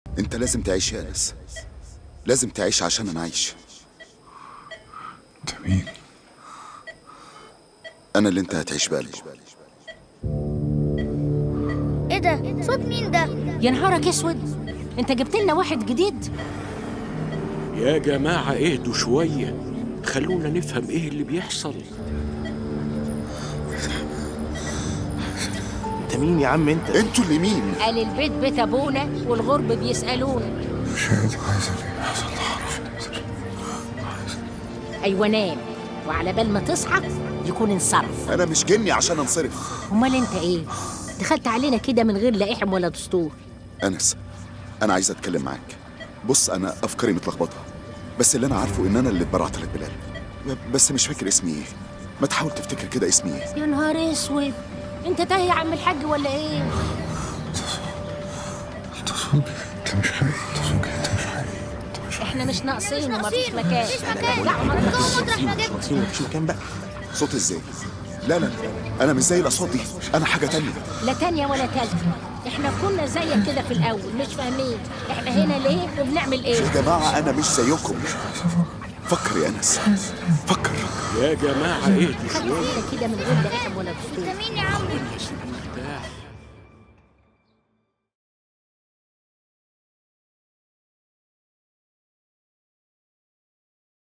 انت لازم تعيش يا انس لازم تعيش عشان انا عايش انت مين؟ انا اللي انت هتعيش بالي ايه ده صوت مين ده يا نهارك اسود انت جبت لنا واحد جديد يا جماعة اهدوا شوية خلونا نفهم ايه اللي بيحصل انت مين يا عم انت انتوا اللي مين قال البيت بيت ابونا والغرب بيسالونا مش عايز عايز ايه حصل حرف نزل ايوه نام وعلى بال ما تصحى يكون انصرف انا مش جني عشان انصرف امال انت ايه دخلت علينا كده من غير لا احم ولا دستور انس انا عايز اتكلم معاك بص انا افكاري متلخبطه بس اللي انا عارفه ان انا اللي اتبرعت لك بلال ب- بس مش فاكر اسمي ايه ما تحاول تفتكر كده اسمي ايه يا نهار اسود انت تايه يا عم الحاج ولا ايه اتصل بي انت مش حقيقي اتصل بي انت مش حقيقي انت مش احنا مش ناقصين ومفيش ناقصين، مكان مفيش مكان. لا عمرك ما جوه مطرح ما جبت ناقصين مفيش مكان بقى صوت ازاي لا لا انا مش زي الاصوات دي انا حاجه تانية لا تانية ولا تالتة احنا كنا زيك كده في الاول مش فاهمين احنا هنا ليه وبنعمل ايه يا جماعه انا مش زيكم فكر يا انس فكر يا جماعة اهدوا خلينا شوية كده من غير لا احم ولا دستور انت مين يا عم